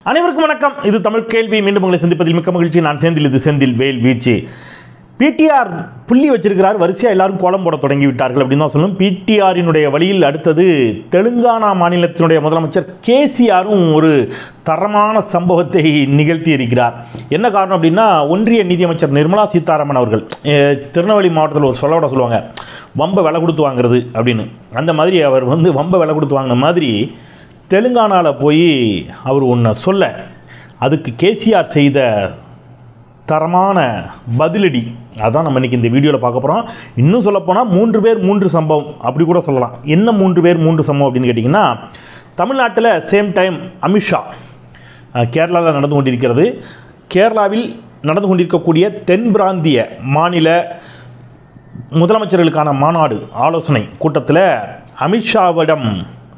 அனைவருக்கும் வணக்கம் இது தமிழ் கேள்வி மீண்டும் உங்களை சந்திப்பதில் மிக்க மகிழ்ச்சி நான் செந்தில் இது செந்தில் வேல் வீச்சு பிடிஆர் புள்ளி வச்சிருக்கிறார் வரிசையாக எல்லாரும் கோலம் போட தொடங்கி விட்டார்கள் அப்படின்னு தான் சொல்லணும் பிடிஆரினுடைய வழியில் அடுத்தது தெலுங்கானா மாநிலத்தினுடைய முதலமைச்சர் கேசிஆரும் ஒரு தரமான சம்பவத்தை நிகழ்த்தி இருக்கிறார் என்ன காரணம் அப்படின்னா ஒன்றிய நிதியமைச்சர் நிர்மலா சீதாராமன் அவர்கள் அஹ், திருநெல்வேலி மாவட்டத்தில் ஒரு சொல்லோட சொல்லுவாங்க வம்ப விலை கொடுத்து வாங்குறது அப்படின்னு அந்த மாதிரி அவர் வந்து வம்ப விலை கொடுத்து வாங்கின மாதிரி தெலுங்கானாவில் போய் அவர் ஒன்றை சொல்ல அதுக்கு கேசிஆர் செய்த தரமான பதிலடி அதான் நம்ம இன்றைக்கி இந்த வீடியோவில் பார்க்க போகிறோம் இன்னும் சொல்லப்போனால் மூன்று பேர் மூன்று சம்பவம் அப்படி கூட சொல்லலாம் என்ன மூன்று பேர் மூன்று சம்பவம் அப்படின்னு கேட்டிங்கன்னா தமிழ்நாட்டில் சேம் டைம் அமித்ஷா கேரளாவில் நடந்து கொண்டிருக்கிறது கேரளாவில் நடந்து கொண்டிருக்கக்கூடிய தென் பிராந்திய மாநில முதலமைச்சர்களுக்கான மாநாடு ஆலோசனை கூட்டத்தில் அமித்ஷாவிடம்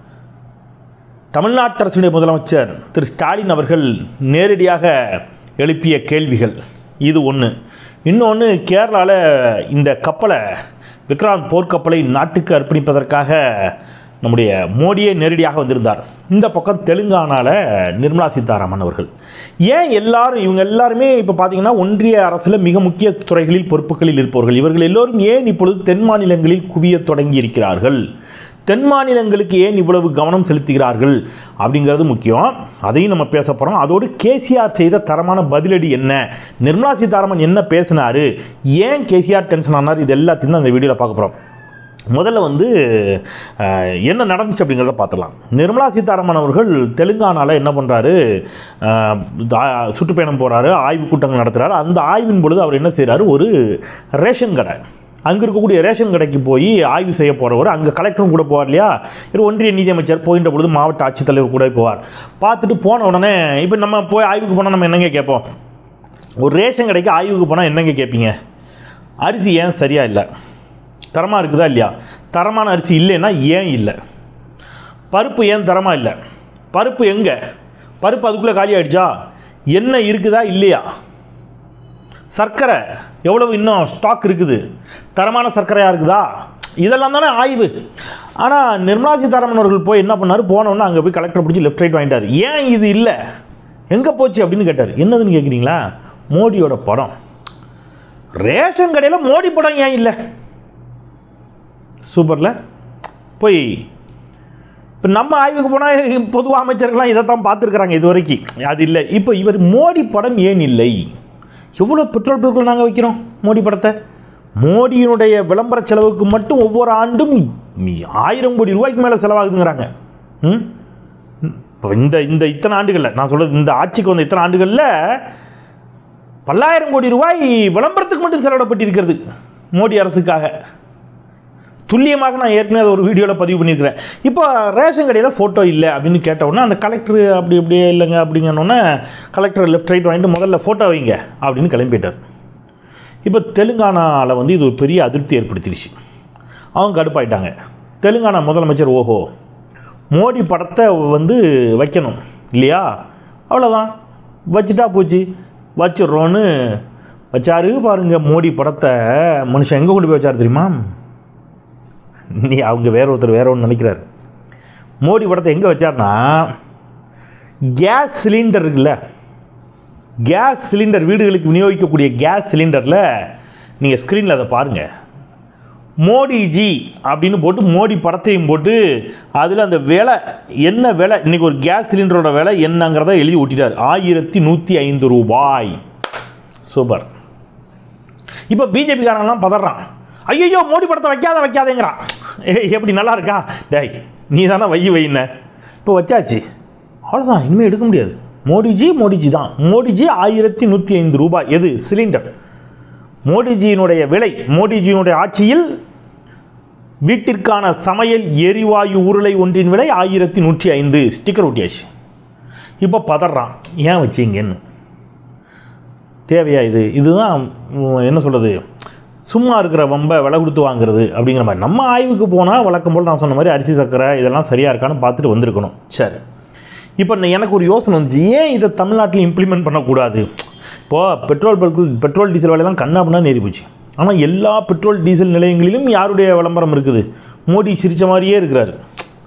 தமிழ்நாட்டு அரசுடைய முதலமைச்சர் திரு ஸ்டாலின் அவர்கள் நேரடியாக எழுப்பிய கேள்விகள் இது ஒன்று இன்னொன்று கேரளாவில் இந்த கப்பலை விக்ராந்த் போர்க்கப்பலை நாட்டுக்கு அர்ப்பணிப்பதற்காக நம்முடைய மோடியே நேரடியாக வந்திருந்தார் இந்த பக்கம் தெலுங்கானாவில் நிர்மலா சீதாராமன் அவர்கள் ஏன் எல்லாரும் இவங்க எல்லாருமே இப்போ பார்த்தீங்கன்னா ஒன்றிய அரசில் மிக முக்கிய துறைகளில் பொறுப்புகளில் இருப்பவர்கள் இவர்கள் எல்லோரும் ஏன் இப்பொழுது தென் மாநிலங்களில் குவியத் தொடங்கி இருக்கிறார்கள் தென் மாநிலங்களுக்கு ஏன் இவ்வளவு கவனம் செலுத்துகிறார்கள் அப்படிங்கிறது முக்கியம் அதையும் நம்ம பேச போகிறோம் அதோடு கேசிஆர் செய்த தரமான பதிலடி என்ன நிர்மலா சீதாராமன் என்ன பேசினார் ஏன் கேசிஆர் டென்ஷன் ஆனார் இது எல்லாத்தையும் தான் அந்த வீடியோவில் பார்க்க போகிறோம் முதல்ல வந்து அஹ், என்ன நடந்துச்சு அப்படிங்கிறத பார்த்துலாம் நிர்மலா சீதாராமன் அவர்கள் தெலுங்கானாவில் என்ன பண்ணுறாரு சுற்றுப்பயணம் போகிறாரு ஆய்வு கூட்டங்கள் நடத்துகிறாரு அந்த ஆய்வின் பொழுது அவர் என்ன செய்கிறாரு ஒரு ரேஷன் கடை அங்கே இருக்கக்கூடிய ரேஷன் கடைக்கு போய் ஆய்வு செய்ய போகிறவர் அங்கே கலெக்டரும் கூட போவார் இல்லையா இவர் ஒன்றிய நீதியமைச்சர் போகின்ற பொழுது மாவட்ட ஆட்சித்தலைவர் கூட போவார் பார்த்துட்டு போன உடனே இப்போ நம்ம போய் ஆய்வுக்கு போனால் நம்ம என்னங்க கேட்போம் ஒரு ரேஷன் கடைக்கு ஆய்வுக்கு போனால் என்னங்க கேட்பீங்க அரிசி ஏன் சரியா இல்லை தரமாக இருக்குதா இல்லையா தரமான அரிசி இல்லைன்னா ஏன் இல்லை பருப்பு ஏன் தரமாக இல்லை பருப்பு எங்கே பருப்பு அதுக்குள்ளே காலி ஆயிடுச்சா எண்ணெய் இருக்குதா இல்லையா சர்க்கரை எவ்வளவு இன்னும் ஸ்டாக் இருக்குது தரமான சர்க்கரையாக இருக்குதா இதெல்லாம் தானே ஆய்வு ஆனால் நிர்மலா சீதாராமன் அவர்கள் போய் என்ன பண்ணார் போனோன்னே அங்கே போய் கலெக்டர் பிடிச்சி லெஃப்ட் ரைட் வாங்கிட்டார் ஏன் இது இல்லை எங்கே போச்சு அப்படின்னு கேட்டார் என்னதுன்னு கேட்குறீங்களா மோடியோட படம் ரேஷன் கடையில் மோடி படம் ஏன் இல்லை சூப்பரில் போய் இப்போ நம்ம ஆய்வுக்கு போனால் பொது அமைச்சர்கள்லாம் இதை தான் பார்த்துருக்குறாங்க இது வரைக்கும் அது இல்லை இப்போ இவர் மோடி படம் ஏன் இல்லை எவ்வளோ பெட்ரோல் பங்குகள் நாங்கள் வைக்கிறோம் மோடி படத்தை மோடியினுடைய விளம்பர செலவுக்கு மட்டும் ஒவ்வொரு ஆண்டும் ஆயிரம் கோடி ரூபாய்க்கு மேலே செலவாகுதுங்கிறாங்க ம் இப்போ இந்த இந்த இத்தனை ஆண்டுகளில் நான் சொல்கிறது இந்த ஆட்சிக்கு வந்த இத்தனை ஆண்டுகளில் பல்லாயிரம் கோடி ரூபாய் விளம்பரத்துக்கு மட்டும் செலவிடப்பட்டிருக்கிறது மோடி அரசுக்காக துல்லியமாக நான் ஏற்கனவே அதை ஒரு வீடியோவில் பதிவு பண்ணியிருக்கிறேன் இப்போ ரேஷன் கடையில் ஃபோட்டோ இல்லை அப்படின்னு கேட்ட உடனே அந்த கலெக்டர் அப்படி இப்படியே இல்லைங்க அப்படிங்கன்னொன்னே கலெக்டர் லெஃப்ட் ரைட் வாங்கிட்டு முதல்ல ஃபோட்டோ வைங்க அப்படின்னு கிளம்பிட்டார் இப்போ தெலுங்கானாவில் வந்து இது ஒரு பெரிய அதிருப்தி ஏற்படுத்திடுச்சு அவங்க கடுப்பாயிட்டாங்க தெலுங்கானா முதலமைச்சர் ஓஹோ மோடி படத்தை வந்து வைக்கணும் இல்லையா அவ்வளோதான் வச்சுட்டா போச்சு வச்சிடுறோன்னு வச்சாரு பாருங்க மோடி படத்தை மனுஷன் எங்கே கொண்டு போய் வச்சார் தெரியுமா நீ அவங்க வேற ஒருத்தர் வேற ஒன்று நினைக்கிறார் மோடி படத்தை எங்கே வச்சார்னா கேஸ் சிலிண்டர் இருக்குல்ல கேஸ் சிலிண்டர் வீடுகளுக்கு விநியோகிக்கக்கூடிய கேஸ் சிலிண்டரில் நீங்கள் ஸ்க்ரீனில் அதை பாருங்கள் மோடிஜி அப்படின்னு போட்டு மோடி படத்தையும் போட்டு அதில் அந்த விலை என்ன விலை இன்றைக்கி ஒரு கேஸ் சிலிண்டரோட விலை என்னங்கிறத எழுதி ஒட்டிட்டார் ஆயிரத்தி நூற்றி ஐந்து ரூபாய் சூப்பர் இப்போ பிஜேபிக்காரங்களாம் பதறான் ஐயோ மோடி படத்தை வைக்காத வைக்காதேங்கிறான் ஏய் எப்படி நல்லா இருக்கா டேய் நீ தானே வை வைன இப்போ வச்சாச்சு அவ்வளோதான் இனிமேல் எடுக்க முடியாது மோடிஜி மோடிஜி தான் மோடிஜி ஆயிரத்தி நூற்றி ஐந்து ரூபாய் எது சிலிண்டர் மோடிஜியினுடைய விலை மோடிஜியினுடைய ஆட்சியில் வீட்டிற்கான சமையல் எரிவாயு உருளை ஒன்றின் விலை ஆயிரத்தி நூற்றி ஐந்து ஸ்டிக்கர் ஒட்டியாச்சு இப்போ பதறான் ஏன் வச்சீங்கன்னு தேவையா இது இதுதான் உம், என்ன சொல்கிறது சும்மா இருக்கிற வம்ப விலை கொடுத்து வாங்குறது அப்படிங்கிற மாதிரி நம்ம ஆய்வுக்கு போனால் வழக்கம் போல் நான் சொன்ன மாதிரி அரிசி சர்க்கரை இதெல்லாம் சரியாக இருக்கான்னு பார்த்துட்டு வந்திருக்கணும் சரி இப்போ நான் எனக்கு ஒரு யோசனை வந்துச்சு ஏன் இதை தமிழ்நாட்டில் இம்ப்ளிமெண்ட் பண்ணக்கூடாது இப்போது பெட்ரோல் பல்கு பெட்ரோல் டீசல் விலையெல்லாம் கண்ணாப்புனா நேரி போச்சு ஆனால் எல்லா பெட்ரோல் டீசல் நிலையங்களிலும் யாருடைய விளம்பரம் இருக்குது மோடி சிரித்த மாதிரியே இருக்கிறாரு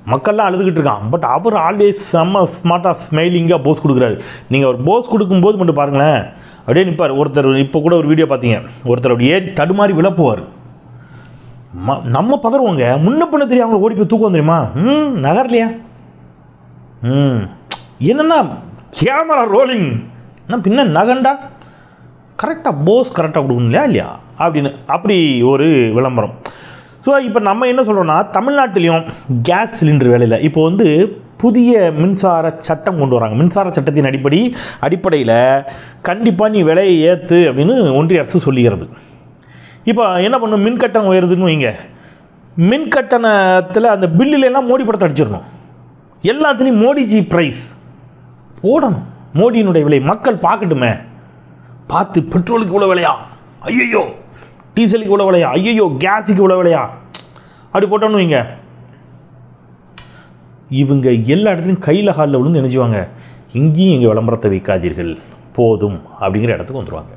மக்கள்லாம் அழுதுகிட்டு இருக்கான் பட் அவர் ஆல்வேஸ் செம்ம ஸ்மார்ட்டாக ஸ்மைலிங்காக போஸ் கொடுக்குறாரு நீங்கள் ஒரு போஸ் கொடுக்கும்போது மட்டும் பாருங்களேன் அப்படியே நிற்பார் ஒருத்தர் இப்போ கூட ஒரு வீடியோ பார்த்தீங்க ஒருத்தர் அப்படி ஏறி தடுமாறி விழப்புவார் ம நம்ம பதறுவோங்க முன்ன பின்ன தெரியும் அவங்களை ஓடி போய் தூக்கம் தெரியுமா ம் நகர்லையா ம் என்னென்னா கேமரா ரோலிங் என்ன பின்ன நகண்டா கரெக்டாக போஸ் கரெக்டாக கொடுக்கணும் இல்லையா இல்லையா அப்படின்னு அப்படி ஒரு விளம்பரம் ஸோ இப்போ நம்ம என்ன சொல்கிறோன்னா தமிழ்நாட்டிலையும் கேஸ் சிலிண்டர் வேலையில் இப்போ வந்து புதிய மின்சார சட்டம் கொண்டு வராங்க மின்சார சட்டத்தின் அடிப்படை அடிப்படையில் கண்டிப்பாக நீ விலையை ஏற்று அப்படின்னு ஒன்றிய அரசு சொல்லுகிறது இப்போ என்ன பண்ணும் மின் கட்டணம் உயருதுன்னு வைங்க மின் கட்டணத்தில் அந்த பில்லுல எல்லாம் மோடி படத்தை அடிச்சிடணும் எல்லாத்துலேயும் மோடிஜி ப்ரைஸ் போடணும் மோடியினுடைய விலை மக்கள் பார்க்கட்டுமே பார்த்து பெட்ரோலுக்கு இவ்வளோ விலையா ஐயோ டீசலுக்கு இவ்வளோ விலையா ஐயோ கேஸுக்கு இவ்வளோ விலையா அப்படி போட்டோன்னு வைங்க இவங்க எல்லா இடத்துலையும் கையில் காலில் விழுந்து நினைச்சுவாங்க இங்கேயும் எங்கள் விளம்பரத்தை வைக்காதீர்கள் போதும் அப்படிங்கிற இடத்துக்கு வந்துடுவாங்க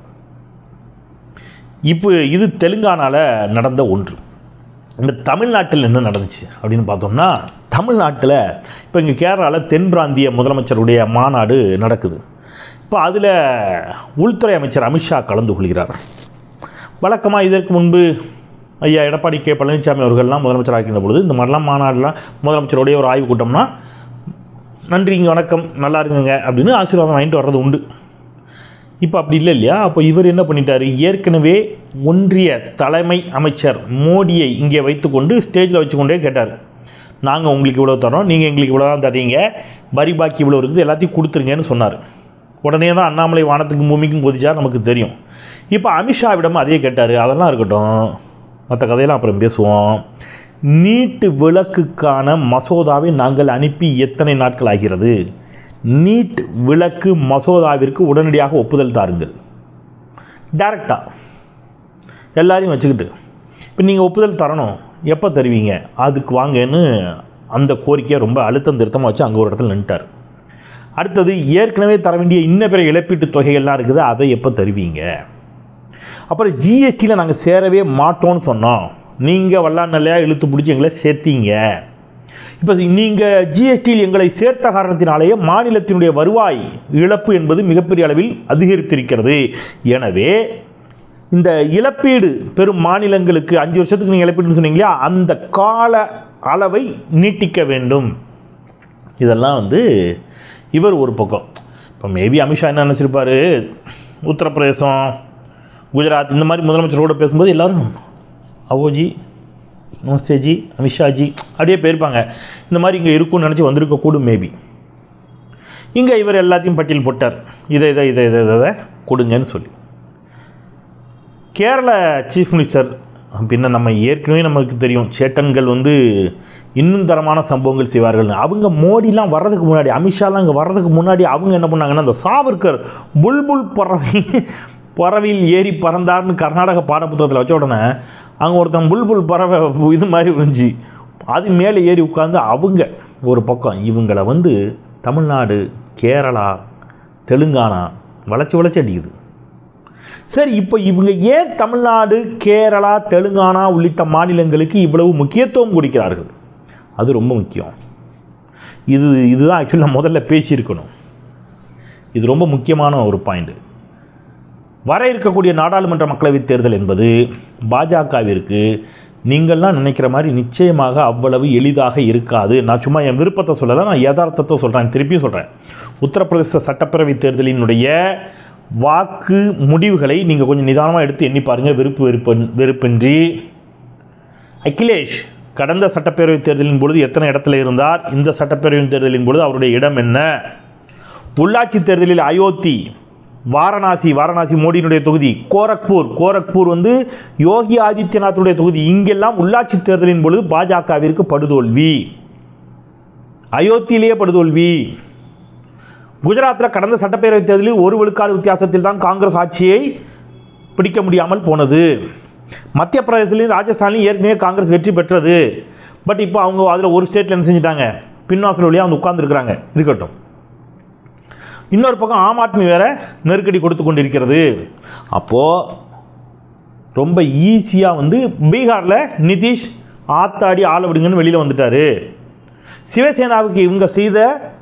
இப்போ இது தெலுங்கானாவில் நடந்த ஒன்று இந்த தமிழ்நாட்டில் என்ன நடந்துச்சு அப்படின்னு பார்த்தோம்னா தமிழ்நாட்டில் இப்போ இங்கே கேரளாவில் தென் பிராந்திய முதலமைச்சருடைய மாநாடு நடக்குது இப்போ அதில் உள்துறை அமைச்சர் அமித்ஷா கலந்து கொள்கிறார் வழக்கமாக இதற்கு முன்பு ஐயா எடப்பாடி கே பழனிசாமி அவர்கள்லாம் முதலமைச்சராக இருக்கின்ற பொழுது இந்த மாதிரிலாம் மாநாடுலாம் முதலமைச்சருடைய ஒரு ஆய்வு கூட்டம்னா நன்றிங்க வணக்கம் நல்லா இருக்குங்க அப்படின்னு ஆசீர்வாதம் வாங்கிட்டு வர்றது உண்டு இப்போ அப்படி இல்லை இல்லையா அப்போ இவர் என்ன பண்ணிட்டாரு ஏற்கனவே ஒன்றிய தலைமை அமைச்சர் மோடியை இங்கே வைத்துக்கொண்டு ஸ்டேஜில் வச்சுக்கொண்டே கேட்டார் நாங்கள் உங்களுக்கு இவ்வளோ தரோம் நீங்கள் எங்களுக்கு இவ்வளோ தான் தரீங்க வரி பாக்கி இவ்வளோ இருக்குது எல்லாத்தையும் கொடுத்துருங்கன்னு சொன்னார் உடனே தான் அண்ணாமலை வானத்துக்கும் பூமிக்கும் குதிச்சா நமக்கு தெரியும் இப்போ அமித்ஷாவிடம் அதே கேட்டார் அதெல்லாம் இருக்கட்டும் மற்ற கதையெல்லாம் அப்புறம் பேசுவோம் நீட்டு விளக்குக்கான மசோதாவை நாங்கள் அனுப்பி எத்தனை நாட்கள் ஆகிறது நீட் விளக்கு மசோதாவிற்கு உடனடியாக ஒப்புதல் தாருங்கள் டைரக்டாக எல்லாரையும் வச்சுக்கிட்டு இப்போ நீங்கள் ஒப்புதல் தரணும் எப்போ தருவீங்க அதுக்கு வாங்கன்னு அந்த கோரிக்கையை ரொம்ப அழுத்தம் திருத்தமாக வச்சு அங்கே ஒரு இடத்துல நின்ட்டார் அடுத்தது ஏற்கனவே தர வேண்டிய இன்ன பிற இழப்பீட்டு தொகைகள்லாம் இருக்குது அதை எப்போ தருவீங்க அப்புறம் ஜிஎஸ்டியில் நாங்கள் சேரவே மாட்டோம்னு சொன்னோம் நீங்கள் வல்லாநிலையாக இழுத்து பிடிச்சி எங்களை சேர்த்தீங்க இப்போ நீங்கள் ஜிஎஸ்டியில் எங்களை சேர்த்த காரணத்தினாலேயே மாநிலத்தினுடைய வருவாய் இழப்பு என்பது மிகப்பெரிய அளவில் அதிகரித்திருக்கிறது எனவே இந்த இழப்பீடு பெரும் மாநிலங்களுக்கு அஞ்சு வருஷத்துக்கு நீங்கள் இழப்பீடுன்னு சொன்னீங்க இல்லையா அந்த கால அளவை நீட்டிக்க வேண்டும் இதெல்லாம் வந்து இவர் ஒரு பக்கம் இப்போ மேபி அமித்ஷா என்ன நினச்சிருப்பார் உத்தரப்பிரதேசம் குஜராத் இந்த மாதிரி முதலமைச்சரோட பேசும்போது எல்லாரும் அவோஜி நமஸ்தேஜி அமித்ஷாஜி அப்படியே போயிருப்பாங்க இந்த மாதிரி இங்கே இருக்கும்னு நினச்சி வந்திருக்கக்கூடும் மேபி இங்கே இவர் எல்லாத்தையும் பட்டியல் போட்டார் இதை இதை இதை இதை இதை கொடுங்கன்னு சொல்லி கேரள சீஃப் மினிஸ்டர் பின்ன நம்ம ஏற்கனவே நமக்கு தெரியும் சேட்டன்கள் வந்து இன்னும் தரமான சம்பவங்கள் செய்வார்கள்னு அவங்க மோடிலாம் வர்றதுக்கு முன்னாடி அமித்ஷாலாம் இங்கே வர்றதுக்கு முன்னாடி அவங்க என்ன பண்ணாங்கன்னா அந்த சாவர்கர் புல்புல் பறவை பறவையில் ஏறி பறந்தார்னு கர்நாடக பாடப்புத்தகத்தில் வச்ச உடனே அங்கே ஒருத்தன் புல்புல் பறவை இது மாதிரி இருந்துச்சு அது மேலே ஏறி உட்காந்து அவங்க ஒரு பக்கம் இவங்களை வந்து தமிழ்நாடு கேரளா தெலுங்கானா வளைச்சி வளைச்சி அடிக்குது சரி இப்போ இவங்க ஏன் தமிழ்நாடு கேரளா தெலுங்கானா உள்ளிட்ட மாநிலங்களுக்கு இவ்வளவு முக்கியத்துவம் கொடுக்கிறார்கள் அது ரொம்ப முக்கியம் இது இதுதான் ஆக்சுவலி நான் முதல்ல பேசியிருக்கணும் இது ரொம்ப முக்கியமான ஒரு பாயிண்ட் வர இருக்கக்கூடிய நாடாளுமன்ற மக்களவைத் தேர்தல் என்பது பாஜகவிற்கு நீங்கள்லாம் நினைக்கிற மாதிரி நிச்சயமாக அவ்வளவு எளிதாக இருக்காது நான் சும்மா என் விருப்பத்தை சொல்லலை நான் யதார்த்தத்தை சொல்கிறேன் திருப்பியும் சொல்கிறேன் உத்தரப்பிரதேச சட்டப்பேரவை தேர்தலினுடைய வாக்கு முடிவுகளை நீங்கள் கொஞ்சம் நிதானமாக எடுத்து எண்ணி பாருங்கள் விருப்பு வெறுப்பு வெறுப்பின்றி அகிலேஷ் கடந்த சட்டப்பேரவை தேர்தலின் பொழுது எத்தனை இடத்துல இருந்தார் இந்த சட்டப்பேரவை தேர்தலின் பொழுது அவருடைய இடம் என்ன உள்ளாட்சி தேர்தலில் அயோத்தி வாரணாசி வாரணாசி மோடியினுடைய தொகுதி கோரக்பூர் கோரக்பூர் வந்து யோகி ஆதித்யநாத்துடைய தொகுதி இங்கெல்லாம் உள்ளாட்சி தேர்தலின் பொழுது பாஜகவிற்கு படுதோல்வி அயோத்தியிலேயே படுதோல்வி குஜராத்தில் கடந்த சட்டப்பேரவைத் தேர்தலில் ஒரு விழுக்காடு வித்தியாசத்தில் தான் காங்கிரஸ் ஆட்சியை பிடிக்க முடியாமல் போனது மத்திய பிரதேசத்திலையும் ராஜஸ்தான்லையும் ஏற்கனவே காங்கிரஸ் வெற்றி பெற்றது பட் இப்போ அவங்க அதில் ஒரு ஸ்டேட்டில் என்ன செஞ்சிட்டாங்க பின்வாசல் வழியாக வந்து உட்கார்ந்துருக்குறாங்க இருக்கட்டும் இன்னொரு பக்கம் ஆம் ஆத்மி வேற நெருக்கடி கொடுத்து கொண்டிருக்கிறது அப்போது ரொம்ப ஈஸியாக வந்து பீகாரில் நிதிஷ் ஆத்தாடி ஆள விடுங்கன்னு வெளியில் வந்துட்டார் சிவசேனாவுக்கு இவங்க செய்த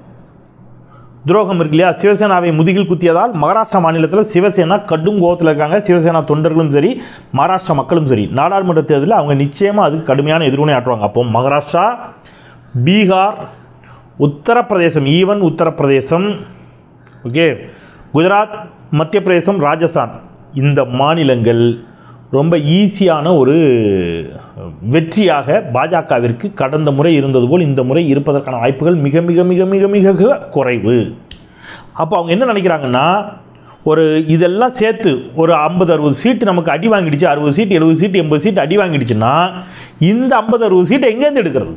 துரோகம் இருக்கு இல்லையா சிவசேனாவை முதுகில் குத்தியதால் மகாராஷ்டிரா மாநிலத்தில் சிவசேனா கடும் கோபத்தில் இருக்காங்க சிவசேனா தொண்டர்களும் சரி மகாராஷ்டிரா மக்களும் சரி நாடாளுமன்ற தேர்தலில் அவங்க நிச்சயமாக அதுக்கு கடுமையான எதிர்வினை ஆற்றுவாங்க அப்போ மகாராஷ்டிரா பீகார் உத்தரப்பிரதேசம் ஈவன் உத்தரப்பிரதேசம் ஓகே குஜராத் மத்திய பிரதேசம் ராஜஸ்தான் இந்த மாநிலங்கள் ரொம்ப ஈஸியான ஒரு வெற்றியாக பாஜகவிற்கு கடந்த முறை இருந்தது போல் இந்த முறை இருப்பதற்கான வாய்ப்புகள் மிக மிக மிக மிக மிக குறைவு அப்போ அவங்க என்ன நினைக்கிறாங்கன்னா ஒரு இதெல்லாம் சேர்த்து ஒரு ஐம்பது அறுபது சீட்டு நமக்கு அடி வாங்கிடுச்சு அறுபது சீட்டு எழுபது சீட்டு எண்பது சீட்டு அடி வாங்கிடுச்சுன்னா இந்த ஐம்பது அறுபது சீட்டை எங்கேருந்து எடுக்கிறது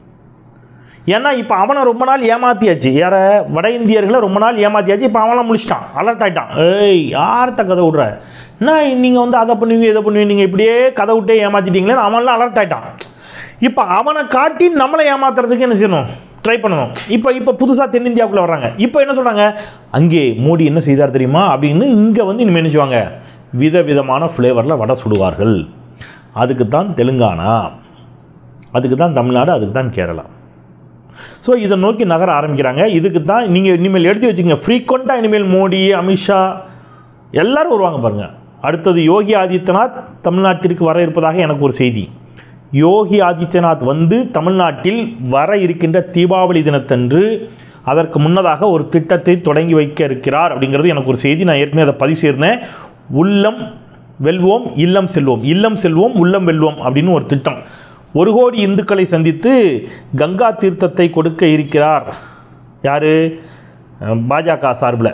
ஏன்னா இப்போ அவனை ரொம்ப நாள் ஏமாத்தியாச்சு யார வட இந்தியர்களை ரொம்ப நாள் ஏமாத்தியாச்சு இப்போ அவனை முடிச்சிட்டான் அலர்ட் ஆகிட்டான் ஏய் யார்த்த கதை விட்ற என்ன நீங்கள் வந்து அதை பண்ணுவீங்க இதை பண்ணுவீங்க நீங்கள் இப்படியே கதை விட்டே ஏமாத்திட்டீங்களே அவன்லாம் அலர்ட் ஆகிட்டான் இப்போ அவனை காட்டி நம்மளை ஏமாத்துறதுக்கு என்ன செய்யணும் ட்ரை பண்ணணும் இப்போ இப்போ புதுசாக தென்னிந்தியாவுக்குள்ளே வர்றாங்க இப்போ என்ன சொல்கிறாங்க அங்கே மோடி என்ன செய்தார் தெரியுமா அப்படின்னு இங்கே வந்து இனிமேல் என்ன செய்வாங்க விதவிதமான ஃப்ளேவரில் வடை சுடுவார்கள் அதுக்கு தான் தெலுங்கானா அதுக்கு தான் தமிழ்நாடு அதுக்கு தான் கேரளா ஸோ இதை நோக்கி நகர ஆரம்பிக்கிறாங்க இதுக்கு தான் நீங்கள் இனிமேல் எடுத்து வச்சுங்க ஃப்ரீக்வெண்ட்டாக இனிமேல் மோடி அமித்ஷா எல்லாரும் வருவாங்க பாருங்கள் அடுத்தது யோகி ஆதித்யநாத் தமிழ்நாட்டிற்கு வர இருப்பதாக எனக்கு ஒரு செய்தி யோகி ஆதித்யநாத் வந்து தமிழ்நாட்டில் வர இருக்கின்ற தீபாவளி தினத்தன்று அதற்கு முன்னதாக ஒரு திட்டத்தை தொடங்கி வைக்க இருக்கிறார் அப்படிங்கிறது எனக்கு ஒரு செய்தி நான் ஏற்கனவே அதை பதிவு செய்திருந்தேன் உள்ளம் வெல்வோம் இல்லம் செல்வோம் இல்லம் செல்வோம் உள்ளம் வெல்வோம் அப்படின்னு ஒரு திட்டம் ஒரு கோடி இந்துக்களை சந்தித்து கங்கா தீர்த்தத்தை கொடுக்க இருக்கிறார் யார் பாஜக சார்பில்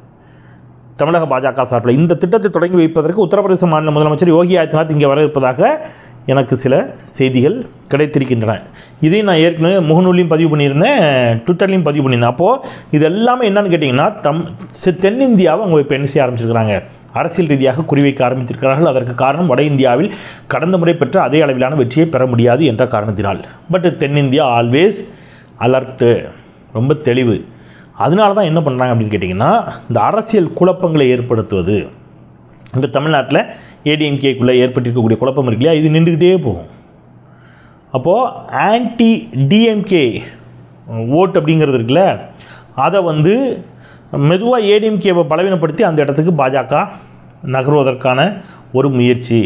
தமிழக பாஜக சார்பில் இந்த திட்டத்தை தொடங்கி வைப்பதற்கு உத்தரப்பிரதேச மாநில முதலமைச்சர் யோகி ஆதித்யநாத் இங்கே வர இருப்பதாக எனக்கு சில செய்திகள் கிடைத்திருக்கின்றன இதையும் நான் ஏற்கனவே முகநூலையும் பதிவு பண்ணியிருந்தேன் ட்விட்டர்லையும் பதிவு பண்ணியிருந்தேன் அப்போது இது எல்லாமே என்னன்னு கேட்டிங்கன்னா தம் சி- தென்னிந்தியாவை அவங்க இப்போ என்ன செய்ய ஆரம்பிச்சிருக்கிறாங்க அரசியல் ரீதியாக குறிவைக்க ஆரம்பித்திருக்கிறார்கள் அதற்கு காரணம் வட இந்தியாவில் கடந்த முறை பெற்ற அதே அளவிலான வெற்றியை பெற முடியாது என்ற காரணத்தினால் பட் தென்னிந்தியா ஆல்வேஸ் அலர்ட்டு ரொம்ப தெளிவு அதனால தான் என்ன பண்ணுறாங்க அப்படின்னு கேட்டிங்கன்னா இந்த அரசியல் குழப்பங்களை ஏற்படுத்துவது இந்த தமிழ்நாட்டில் ஏடிஎம்கேக்குள்ளே ஏற்பட்டிருக்கக்கூடிய குழப்பம் இருக்கு இல்லையா இது நின்றுக்கிட்டே போகும் அப்போது ஆன்டி டிஎம்கே ஓட் அப்படிங்கிறது இருக்குல்ல அதை வந்து மெதுவாக ஏடிஎம்கேவை பலவீனப்படுத்தி அந்த இடத்துக்கு பாஜக நகர்வதற்கான ஒரு முயற்சி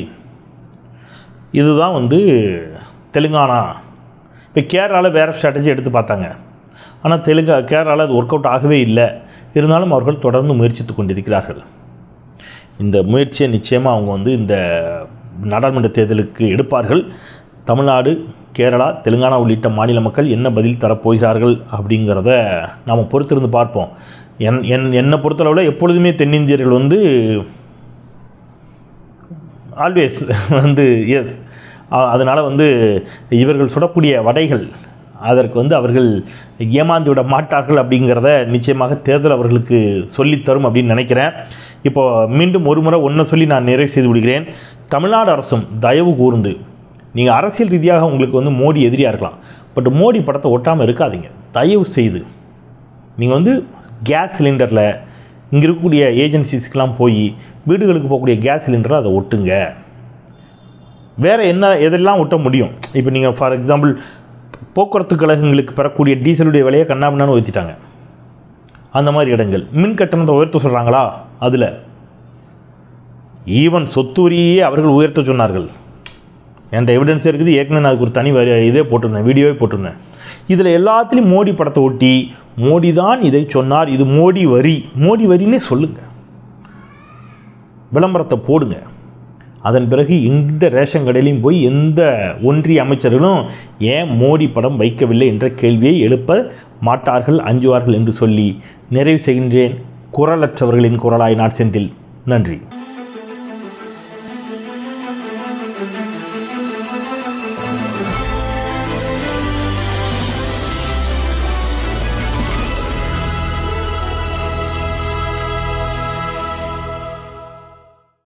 இதுதான் வந்து தெலுங்கானா இப்போ கேரளாவில் வேறு ஸ்ட்ராட்டஜி எடுத்து பார்த்தாங்க ஆனால் தெலுங்கா கேரளாவில் அது ஒர்க் அவுட் ஆகவே இல்லை இருந்தாலும் அவர்கள் தொடர்ந்து முயற்சித்து கொண்டிருக்கிறார்கள் இந்த முயற்சியை நிச்சயமாக அவங்க வந்து இந்த நாடாளுமன்ற தேர்தலுக்கு எடுப்பார்கள் தமிழ்நாடு கேரளா தெலுங்கானா உள்ளிட்ட மாநில மக்கள் என்ன பதில் தரப்போகிறார்கள் அப்படிங்கிறத நாம் பொறுத்திருந்து பார்ப்போம் என் என் என்னை பொறுத்தளவில் எப்பொழுதுமே தென்னிந்தியர்கள் வந்து ஆல்வேஸ் வந்து எஸ் அதனால் வந்து இவர்கள் சுடக்கூடிய வடைகள் அதற்கு வந்து அவர்கள் ஏமாந்து விட மாட்டார்கள் அப்படிங்கிறத நிச்சயமாக தேர்தல் அவர்களுக்கு சொல்லித்தரும் அப்படின்னு நினைக்கிறேன் இப்போ மீண்டும் ஒரு முறை ஒன்றை சொல்லி நான் நிறைவு செய்து விடுகிறேன் தமிழ்நாடு அரசும் தயவு கூர்ந்து நீங்கள் அரசியல் ரீதியாக உங்களுக்கு வந்து மோடி எதிரியாக இருக்கலாம் பட் மோடி படத்தை ஒட்டாமல் இருக்காதீங்க தயவு செய்து நீங்கள் வந்து கேஸ் சிலிண்டரில் இங்கே இருக்கக்கூடிய ஏஜென்சிஸ்க்கெலாம் போய் வீடுகளுக்கு போகக்கூடிய கேஸ் சிலிண்டரை அதை ஒட்டுங்க வேறு என்ன எதெல்லாம் ஒட்ட முடியும் இப்போ நீங்கள் ஃபார் எக்ஸாம்பிள் போக்குவரத்து கழகங்களுக்கு பெறக்கூடிய டீசலுடைய விலையை கண்ணாபின்னான்னு உயர்த்திட்டாங்க அந்த மாதிரி இடங்கள் மின் கட்டணத்தை உயர்த்த சொல்கிறாங்களா அதில் ஈவன் சொத்து வரியே அவர்கள் உயர்த்த சொன்னார்கள் என்கிட்ட எவிடன்ஸ் இருக்குது ஏற்கனவே நான் அதுக்கு ஒரு தனி வரி இதே போட்டிருந்தேன் வீடியோவே போட்டிருந்தேன் இதில் எல்லாத்துலேயும் மோடி படத்தை ஒட்டி மோடி தான் இதை சொன்னார் இது மோடி வரி மோடி வரின்னே சொல்லுங்கள் விளம்பரத்தை போடுங்க அதன் பிறகு எந்த ரேஷன் கடையிலையும் போய் எந்த ஒன்றிய அமைச்சர்களும் ஏன் மோடி படம் வைக்கவில்லை என்ற கேள்வியை எழுப்ப மாட்டார்கள் அஞ்சுவார்கள் என்று சொல்லி நிறைவு செய்கின்றேன் குரலற்றவர்களின் குரலாய் நான் செந்தில் நன்றி